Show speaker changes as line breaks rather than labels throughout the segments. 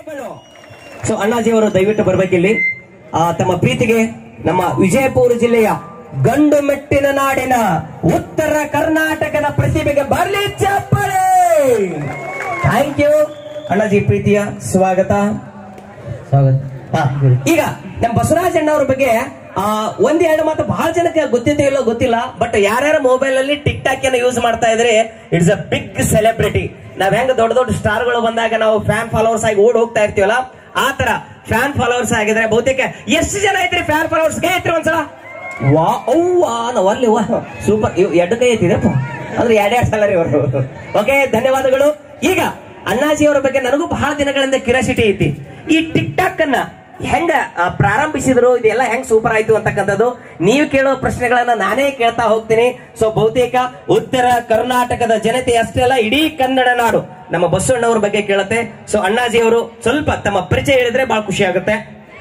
So ಅಣ್ಣಾಜಿ ಅವರು ದಯವಿಟ್ಟು ಬರ್ಬೇಕಿಲ್ಲಿ ಆ, ತಮ್ಮ ಪ್ರೀತಿಗೆ ನಮ್ಮ ವಿಜಯಪುರ ಜಿಲ್ಲೆಯ ಗಂಡು ಮೆಟ್ಟಿನ ನಾಡಿನ ಉತ್ತರ ಕರ್ನಾಟಕದ ಪ್ರತಿಭೆಗೆ ಬರ್ಲಿ ಚಪ್ಪಳೆ ಥ್ಯಾಂಕ್ ಯು ಅಣ್ಣಾಜಿ ಪ್ರೀತಿಯ ಸ್ವಾಗತ
ಸ್ವಾಗತ
ಹಾ, ಈಗ ನಮ್ಮ ಬಸವರಾಜ್ ಅಣ್ಣ ಅವ್ರ ಬಗ್ಗೆ ಆ ಒಂದ್ ಎರಡು ಮಾತು ಬಹಳ ಜನಕ್ಕೆ ಗೊತ್ತಿದೆ ಇಲ್ಲೋ ಗೊತ್ತಿಲ್ಲ ಬಟ್ ಯಾರ್ಯಾರ ಮೊಬೈಲ್ ಅಲ್ಲಿ ಟಿಕ್ ಟಾಕ್ ಅನ್ನ ಯೂಸ್ ಮಾಡ್ತಾ ಇದ್ರೆ ಇಟ್ಸ್ ಅ ಬಿಗ್ ಸೆಲೆಬ್ರಿಟಿ ನಾವ್ ಹೆಂಗ್ ದೊಡ್ಡ ದೊಡ್ಡ ಸ್ಟಾರ್ ಗಳು ಬಂದಾಗ ನಾವು ಫ್ಯಾನ್ ಫಾಲೋವರ್ಸ್ ಆಗಿ ಓಡ್ ಹೋಗ್ತಾ ಇರ್ತೀವಲ್ಲ ಆ ತರ ಫ್ಯಾನ್ ಫಾಲೋವರ್ಸ್ ಆಗಿದ್ರೆ ಬಹುತೇಕ ಎಷ್ಟು ಜನ ಐತ್ರಿ ಫ್ಯಾನ್ ಫಾಲೋವರ್ಸ್ ಕೈ ಐತ್ರಿ ಒಂದ್ಸಲ ವಾ ಅವ್ವಾ ನಾವ್ ಅಲ್ಲಿ ವಾ ಸೂಪರ್ ಎರಡು ಕೈ ಐತಿದೆಪ್ಪ ಅಂದ್ರೆ ಎರಡೆರಡು ಸಲ ರೀ ಅವರು ಓಕೆ ಧನ್ಯವಾದಗಳು ಈಗ ಅಣ್ಣಾಜಿ ಅವರ ಬಗ್ಗೆ ನನಗೂ ಬಹಳ ದಿನಗಳಿಂದ ಕ್ಯೂರಿಯಾಸಿಟಿ ಐತಿ ಈ ಟಿಕ್ ಟಾಕ್ ಅನ್ನ ಹೆಂಗ ಆ, ಪ್ರಾರಂಭಿಸಿದ್ರು ಇದೆಲ್ಲ ಹೆಂಗ್ ಸೂಪರ್ ಆಯ್ತು ಅಂತಕ್ಕಂಥದ್ದು ನೀವು ಕೇಳೋ ಪ್ರಶ್ನೆಗಳನ್ನ ನಾನೇ ಕೇಳ್ತಾ ಹೋಗ್ತೀನಿ ಸೊ ಬಹುತೇಕ ಉತ್ತರ ಕರ್ನಾಟಕದ ಜನತೆ ಅಷ್ಟೇ ಅಲ್ಲ ಇಡೀ ಕನ್ನಡ ನಾಡು ನಮ್ಮ ಬಸವಣ್ಣವ್ರ ಬಗ್ಗೆ ಕೇಳುತ್ತೆ ಸೊ ಅಣ್ಣಾಜಿ ಅವರು ಸ್ವಲ್ಪ ತಮ್ಮ ಪರಿಚಯ ಹೇಳಿದ್ರೆ ಬಹಳ ಖುಷಿ ಆಗುತ್ತೆ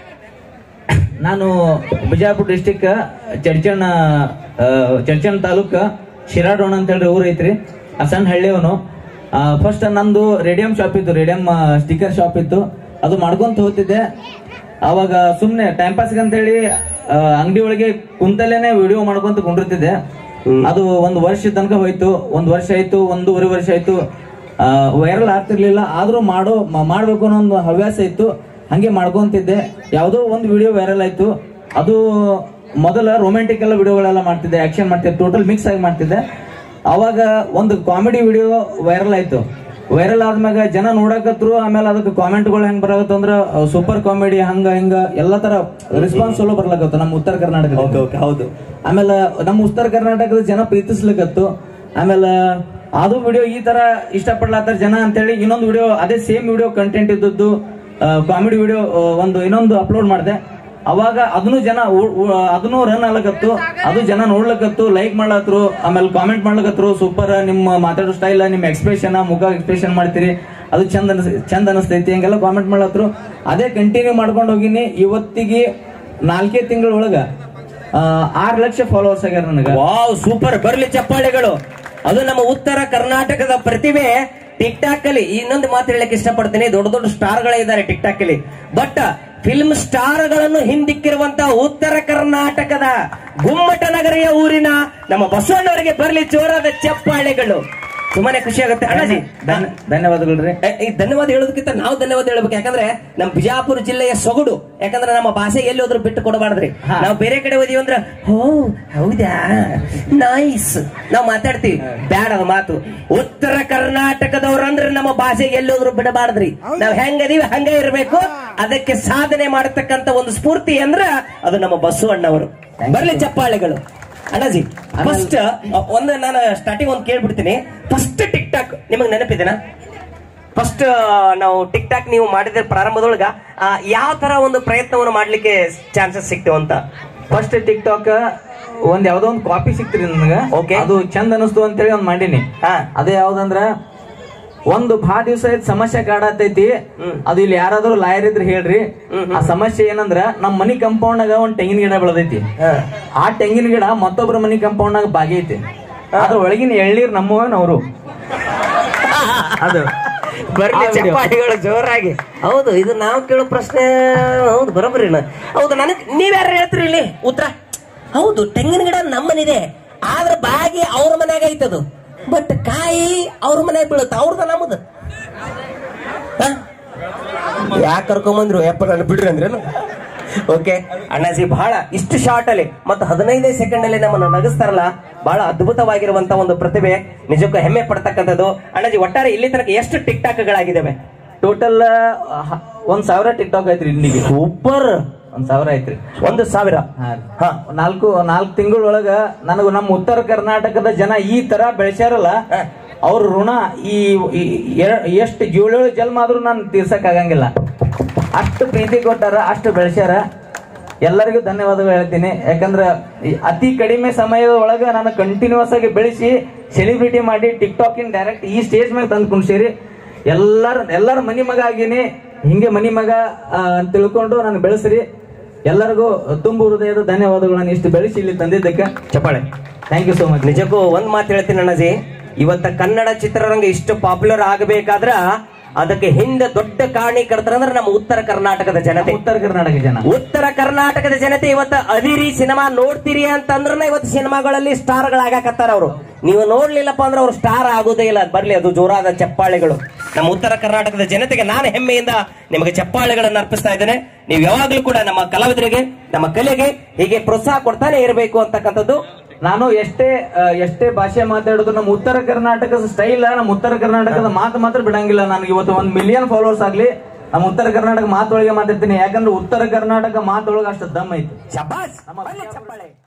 ನಾನು ಬಿಜಾಪುರ ಡಿಸ್ಟಿಕ್ ಚಡ್ಚಣ್ಣ ಚಡ್ಚಣ್ಣ ತಾಲೂಕ್ ಶಿರಾಡೋಣ ಅಂತ ಹೇಳಿ ಊರ್ ಐತ್ರಿ ಆ ಸಣ್ಣ ಹಳ್ಳಿಯವನು ಫಸ್ಟ್ ನಂದು ರೇಡಿಯಂ ಶಾಪ್ ಇತ್ತು ರೇಡಿಯಂ ಸ್ಟಿಕ್ಕರ್ ಶಾಪ್ ಇತ್ತು ಅದು ಮಾಡ್ಕೊಂತ ಹೋಗ್ತಿದ್ದೆ ಅವಾಗ ಸುಮ್ನೆ ಟೈಮ್ ಪಾಸ್ ಅಂತೇಳಿ ಅಂಗಡಿ ಒಳಗೆ ಕುಂತಲೇನೆ ವಿಡಿಯೋ ಮಾಡ್ಕೊಂತ ಕುಂಡಿರ್ತಿದ್ದೆ ಅದು ಒಂದು ವರ್ಷ ತನಕ ಹೋಯ್ತು ಒಂದ್ ವರ್ಷ ಆಯ್ತು ಒಂದೂವರೆ ವರ್ಷ ಆಯ್ತು ವೈರಲ್ ಆಗ್ತಿರ್ಲಿಲ್ಲ ಆದ್ರೂ ಮಾಡೋ ಮ- ಮಾಡ್ಬೇಕು ಅನ್ನೋ ಒಂದು ಹವ್ಯಾಸ ಇತ್ತು ಹಂಗೆ ಮಾಡ್ಕೊಂತಿದ್ದೆ ಯಾವುದೋ ಒಂದು ವಿಡಿಯೋ ವೈರಲ್ ಆಯ್ತು ಅದು ಮೊದಲ ರೊಮ್ಯಾಂಟಿಕ್ ಎಲ್ಲ ವಿಡಿಯೋಗಳೆಲ್ಲ ಮಾಡ್ತಿದ್ದೆ ಆಕ್ಷನ್ ಮಾಡ್ತಿದ್ದೆ ಟೋಟಲ್ ಮಿಕ್ಸ್ ಆಗಿ ಮಾಡ್ತಿದ್ದೆ ಅವಾಗ ಒಂದು ಕಾಮಿಡಿ ವಿಡಿಯೋ ವೈರಲ್ ಆಯ್ತು ವೈರಲ್ ಆದ್ಮ್ಯಾಗ ಜನ ನೋಡಕತ್ರು ಆಮೇಲೆ ಅದಕ್ಕೆ ಕಾಮೆಂಟ್ಗಳು ಹೆಂಗ್ ಬರಾಕತ್ತಂದ್ರ ಸೂಪರ್ ಕಾಮಿಡಿ ಹಂಗ ಹಿಂಗ ಎಲ್ಲಾ ತರ ರೆಸ್ಪಾನ್ಸ್ ಚಲೋ ಬರ್ಲಾಕತ್ತು ನಮ್ಮ ಉತ್ತರ ಕರ್ನಾಟಕ
ಹೌದು
ಆಮೇಲೆ ನಮ್ಮ ಉತ್ತರ ಕರ್ನಾಟಕದ ಜನ ಪ್ರೀತಿಸ್ಲಿಕತ್ತು ಆಮೇಲೆ ಅದು ವಿಡಿಯೋ ಈ ತರ ಇಷ್ಟಪಡ್ಲಾತಾರ ಜನ ಅಂತೇಳಿ ಇನ್ನೊಂದು ವಿಡಿಯೋ ಅದೇ ಸೇಮ್ ವಿಡಿಯೋ ಕಂಟೆಂಟ್ ಇದ್ದದ್ದು ಕಾಮಿಡಿ ವಿಡಿಯೋ ಒಂದು ಇನ್ನೊಂದು ಅಪ್ಲೋಡ್ ಮಾಡಿದೆ ಅವಾಗ ಅದನ್ನು ಜನ ಉ- ಉ- ಅದನ್ನು ರನ್ ಆಗ್ಲಕತ್ತು ಅದು ಜನ ನೋಡ್ಲಕತ್ತು ಲೈಕ್ ಮಾಡ್ಲತ್ರು ಆಮೇಲೆ ಕಾಮೆಂಟ್ ಮಾಡ್ಲಕತ್ರು ಸೂಪರ್ ನಿಮ್ಮ ಮಾತಾಡೋ ಸ್ಟೈಲ್ ನಿಮ್ಮ ಎಕ್ಸ್ಪ್ರೆಷನ್ ಮುಖ ಎಕ್ಸ್ಪ್ರೆಷನ್ ಮಾಡ್ತೀರಿ ಅದು ಚಂದ ಅನಸ್ ಚಂದ ಅನಿಸ್ತೈತಿ ಹಂಗೆಲ್ಲ ಕಾಮೆಂಟ್ ಮಾಡ್ಲತ್ರು ಅದೇ ಕಂಟಿನ್ಯೂ ಮಾಡ್ಕೊಂಡು ಹೋಗಿನಿ ಇವತ್ತಿಗೆ ನಾಲ್ಕೇ ತಿಂಗಳೊಳಗ ಆರು ಲಕ್ಷ ಫಾಲೋವರ್ಸ್ ಆಗ್ಯಾರ ನನಗ
ವಾವ್ ಸೂಪರ್ ಬರ್ಲಿ ಚಪ್ಪಾಳೆಗಳು ಅದು ನಮ್ಮ ಉತ್ತರ ಕರ್ನಾಟಕದ ಪ್ರತಿಭೆ ಟಿಕ್ ಟಾಕ್ ಅಲ್ಲಿ ಇನ್ನೊಂದು ಮಾತು ಹೇಳಕ್ಕೆ ಇಷ್ಟಪಡ್ತೀನಿ ದೊಡ್ಡ ದೊಡ್ಡ ಸ್ಟಾರ್ ಗಳೇ ಇದ್ದಾರೆ ಟಿಕ್ ಟಾಕ್ ಅಲ್ಲಿ ಬಟ್ ಫಿಲ್ಮ್ ಸ್ಟಾರ್ ಗಳನ್ನು ಹಿಂದಿಕ್ಕಿರುವಂತಹ ಉತ್ತರ ಕರ್ನಾಟಕದ ಗುಮ್ಮಟ ನಗರಿಯ ಊರಿನ ನಮ್ಮ ಬಸವಣ್ಣವರಿಗೆ ಬರ್ಲಿ ಜೋರಾದ ಚಪ್ಪಾಳೆಗಳು ತುಂಬಾನೇ ಖುಷಿ ಆಗುತ್ತೆ ಅಣ್ಣಾಜಿ
ಧನ್ಯ- ಧನ್ಯವಾದಗಳು ರೀ
ಏ, ಈ ಧನ್ಯವಾದ ಹೇಳೋದಕ್ಕಿಂತ ನಾವು ಧನ್ಯವಾದ ಹೇಳ್ಬೇಕು ಯಾಕಂದ್ರೆ ನಮ್ಮ ಬಿಜಾಪುರ ಜಿಲ್ಲೆಯ ಸೊಗಡು ಯಾಕಂದ್ರೆ ನಮ್ಮ ಭಾಷೆ ಎಲ್ಲಿ ಹೋದ್ರು ಬಿಟ್ಟು ಕೊಡಬಾರ್ದ್ರಿ
ಹಾ.
ನಾವು ಬೇರೆ ಕಡೆ ಹೋದಿವಿ ಅಂದ್ರ ಹೋ ಹೌದಾ ನೈಸ್ ನಾವು ಮಾತಾಡ್ತೀವಿ ಬ್ಯಾಡ ಅದು ಮಾತು ಉತ್ತರ ಕರ್ನಾಟಕದವ್ರಂದ್ರೆ ನಮ್ಮ ಭಾಷೆ ಎಲ್ಲಿ ಹೋದ್ರು ಬಿಡಬಾರ್ದ್ರಿ ನಾವ್ ಹೆಂಗದೀವಿ ಹಂಗ ಇರ್ಬೇಕು ಅದಕ್ಕೆ ಸಾಧನೆ ಮಾಡತಕ್ಕಂತ ಒಂದು ಸ್ಫೂರ್ತಿ ಅಂದ್ರ ಅದು ನಮ್ಮ ಬಸವಣ್ಣವರು ಬರ್ಲಿ ಚಪ್ಪಾಳೆಗಳು ಅಣ್ಣಾಜಿ ಫಸ್ಟ್ ಒಂದು ನಾನು ಸ್ಟಾರ್ಟಿಂಗ್ ಒಂದು ಕೇಳ್ಬಿಡ್ತೀನಿ ಫಸ್ಟ್ ಟಿಕ್ ಟಾಕ್ ನಿಮಗ್ ನೆನಪಿದೆನಾ ಫಸ್ಟ್ ನಾವು ಟಿಕ್ ಟಾಕ್ ನೀವು ಮಾಡಿದ ಪ್ರಾರಂಭದೊಳಗ ಆ, ಯಾವ ತರ ಒಂದು ಪ್ರಯತ್ನವನ್ನು ಮಾಡ್ಲಿಕ್ಕೆ ಚಾನ್ಸಸ್ ಸಿಕ್ತು ಅಂತ
ಫಸ್ಟ್ ಟಿಕ್ ಟಾಕ್ ಒಂದ್ ಯಾವ್ದೋ ಒಂದು ಕಾಪಿ ಸಿಕ್ತ್ರಿ ನನಗ
Okay.
ಅದು ಚಂದ ಅನಿಸ್ತು ಅಂತೇಳಿ ಒಂದ್ ಮಾಡೀನಿ
ಹಾ.
ಅದೇ ಯಾವ್ದಂದ್ರ ಒಂದು ಬಹಳ ದಿವಸ ಐತ್ ಸಮಸ್ಯೆ ಕಾಡತೈತಿ ಅದು ಇಲ್ಲಿ ಯಾರಾದ್ರೂ ಲಾಯರ್ ಇದ್ರೆ ಹೇಳ್ರಿ ಆ ಸಮಸ್ಯೆ ಏನಂದ್ರ ನಮ್ ಮನಿ ಕಂಪೌಂಡ್ ನಾಗ ಒಂದ್ ತೆಂಗಿನ ಗಿಡ ಬೆಳೆದೈತಿ ಆ ತೆಂಗಿನ ಗಿಡ ಮತ್ತೊಬ್ರ ಮನಿ ಕಂಪೌಂಡ್ ನಾಗ ಬಾಗಿ ಐತಿ ಅದ್ರ ಒಳಗಿನ ಎಳ್ನೀರ್ ನಮ್ಮವನವ್ರು ಅದು
ಬರ್ಲಿ
ಆ video.
ಚಪ್ಪಾಳಿಗಳು ಜೋರಾಗಿ ಹೌದು ಇದು ನಾವು ಕೇಳೋ ಪ್ರಶ್ನೆ ಹೌದು ಬರೋಬ್ಬರಿ ಹೌದು ನನಗ್ ನೀವ್ಯಾರು ಹೇಳ್ತೀರಿ ಇಲ್ಲಿ ಉತ್ತರ ಹೌದು ತೆಂಗಿನ ಗಿಡ ನಮ್ಮನಿದೆ ಆದ್ರೆ ಬಾಗಿ ಅವ್ರ ಮನ್ಯಾಗ ಐತದು ಬಟ್ ಕಾಯಿ ಅವ್ರ ಮನ್ಯಾಗ ಬೀಳುತ್ತ ಅವ್ರದ ನಮ್ಮದು ಯಾಕೆ ಕರ್ಕೊಂಬಂದ್ರು ಯಪ್ಪ ನಾನು ಬಿಡ್ರಿ ಅಂದ್ರೇನು ಓಕೆ ಅಣ್ಣಾಜಿ ಬಹಳ ಇಷ್ಟು ಶಾರ್ಟ್ ಅಲ್ಲಿ ಮತ್ತು ಹದಿನೈದೇ ಸೆಕೆಂಡ್ ಅಲ್ಲಿ ನಮ್ಮನ್ನು ನಗಿಸ್ತಾರಲ್ಲ ಬಹಳ ಅದ್ಭುತವಾಗಿರುವಂತ ಒಂದು ಪ್ರತಿಭೆ ನಿಜಕ್ಕೂ ಹೆಮ್ಮೆ ಪಡ್ತಕ್ಕಂಥದ್ದು ಅಣ್ಣಾಜಿ ಒಟ್ಟಾರೆ ಇಲ್ಲಿ ತನಕ ಎಷ್ಟು ಟಿಕ್ ಟಾಕ್ಗಳಾಗಿದ್ದಾವೆ
ಟೋಟಲ್ ಒಂದ್ ಸಾವಿರ ಟಿಕ್ ಟಾಕ್ ಐತ್ರಿ ಇಲ್ಲಿಗೆ
ಸೂಪರ್
ಒಂದ್ ಸಾವಿರ ಐತ್ರಿ
ಒಂದು ಸಾವಿರ
ಹಾ.
ಹಾ.
ನಾಲ್ಕು ನಾಲ್ಕು ತಿಂಗಳೊಳಗ ನನಗ ನಮ್ಮ ಉತ್ತರ ಕರ್ನಾಟಕದ ಜನ ಈ ತರ ಬೆಳೆಸ್ಯಾರಲ್ಲ
ಹಾ.
ಅವ್ರ ಋಣ ಈ ಈ- ಎರ- ಎಷ್ಟು ಏಳೇಳು ಜನ್ಮ ಆದ್ರೂ ನಾನು ತೀರ್ಸಕ್ ಆಗಂಗಿಲ್ಲ ಅಷ್ಟು ಪ್ರೀತಿ ಕೊಟ್ಟಾರ ಅಷ್ಟು ಬೆಳೆಸ್ಯಾರ ಎಲ್ಲರಿಗೂ ಧನ್ಯವಾದಗಳು ಹೇಳ್ತೀನಿ ಯಾಕಂದ್ರ ಈ ಅತಿ ಕಡಿಮೆ ಸಮಯದ ಒಳಗ ನಾನು ಕಂಟಿನ್ಯೂಸ್ ಆಗಿ ಬೆಳೆಸಿ ಸೆಲಿಬ್ರಿಟಿ ಮಾಡಿ ಟಿಕ್ ಟಾಕ್ ಇನ್ ಡೈರೆಕ್ಟ್ ಈ ಸ್ಟೇಜ್ ಮೇಲೆ ತಂದು ಕುಣಿಸಿರಿ ಎಲ್ಲರ ಎಲ್ಲರ ಮನಿ ಮಗ ಆಗಿನಿ ಹಿಂಗೆ ಮನಿ ಮಗ ಆ, ಅಂತ ತಿಳ್ಕೊಂಡು ನಾನು ಬೆಳೆಸ್ರಿ ಎಲ್ಲರಿಗೂ ತುಂಬು ಹೃದಯದ ಧನ್ಯವಾದಗಳನ್ನು ಇಷ್ಟು ಬೆಳೆಸಿ ಇಲ್ಲಿ ತಂದಿದ್ದಕ್ಕೆ
ಚಪ್ಪಾಳೆ
ಥ್ಯಾಂಕ್ ಯು ಸೋ ಮಚ್
ನಿಜಕ್ಕೂ ಒಂದ್ ಮಾತು ಹೇಳ್ತೀನಿ ಅಣ್ಣಾಜಿ ಇವತ್ತ ಕನ್ನಡ ಚಿತ್ರರಂಗ ಇಷ್ಟು ಪಾಪ್ಯುಲರ್ ಆಗಬೇಕಾದ್ರ ಅದಕ್ಕೆ ಹಿಂದೆ ದೊಡ್ಡ ಕಾರಣೀಕರ್ತರಂದ್ರೆ ನಮ್ಮ ಉತ್ತರ ಕರ್ನಾಟಕದ ಜನತೆ
ಉತ್ತರ ಕರ್ನಾಟಕ ಜನ
ಉತ್ತರ ಕರ್ನಾಟಕದ ಜನತೆ ಇವತ್ತು ಅದಿರಿ ಸಿನಿಮಾ ನೋಡ್ತೀರಿ ಅಂತಂದ್ರೆ ಇವತ್ತು ಸಿನಿಮಾಗಳಲ್ಲಿ ಸ್ಟಾರ್ ಗಳಾಗಕತ್ತಾರ ಅವರು ನೀವು ನೋಡ್ಲಿಲ್ಲಪ್ಪ ಅಂದ್ರೆ ಅವ್ರು ಸ್ಟಾರ್ ಆಗೋದೇ ಇಲ್ಲ ಬರ್ಲಿ ಅದು ಜೋರಾದ ಚಪ್ಪಾಳೆಗಳು ನಮ್ಮ ಉತ್ತರ ಕರ್ನಾಟಕದ ಜನತೆಗೆ ನಾನು ಹೆಮ್ಮೆಯಿಂದ ನಿಮಗೆ ಚಪ್ಪಾಳೆಗಳನ್ನು ಅರ್ಪಿಸ್ತಾ ಇದ್ದೇನೆ ನೀವು ಯಾವಾಗಲೂ ಕೂಡ ನಮ್ಮ ಕಲಾವಿದರಿಗೆ ನಮ್ಮ ಕಲೆಗೆ ಹೀಗೆ ಪ್ರೋತ್ಸಾಹ ಕೊಡ್ತಾನೆ ಇರಬೇಕು ಅಂತಕ್ಕಂಥದ್ದು
ನಾನು ಎಷ್ಟೇ ಆ, ಎಷ್ಟೇ ಭಾಷೆ ಮಾತಾಡೋದು ನಮ್ಮ ಉತ್ತರ ಕರ್ನಾಟಕದ ಸ್ಟೈಲ್ ನಮ್ಮ ಉತ್ತರ ಕರ್ನಾಟಕದ ಮಾತು ಮಾತ್ರ ಬಿಡಂಗಿಲ್ಲ ನನಗೆ ಇವತ್ತು ಒಂದ್ ಮಿಲಿಯನ್ ಫಾಲೋವರ್ಸ್ ಆಗ್ಲಿ ನಮ್ಮ ಉತ್ತರ ಕರ್ನಾಟಕ ಮಾತೊಳಗೆ ಮಾತಾಡ್ತೀನಿ ಯಾಕಂದ್ರೆ ಉತ್ತರ ಕರ್ನಾಟಕ ಮಾತೊಳಗೆ ಅಷ್ಟು ದಮ್ ಐತಿ
ಶಬಾಸ್ ಬನ್ನಿ ಚಪ್ಪಾಳೆ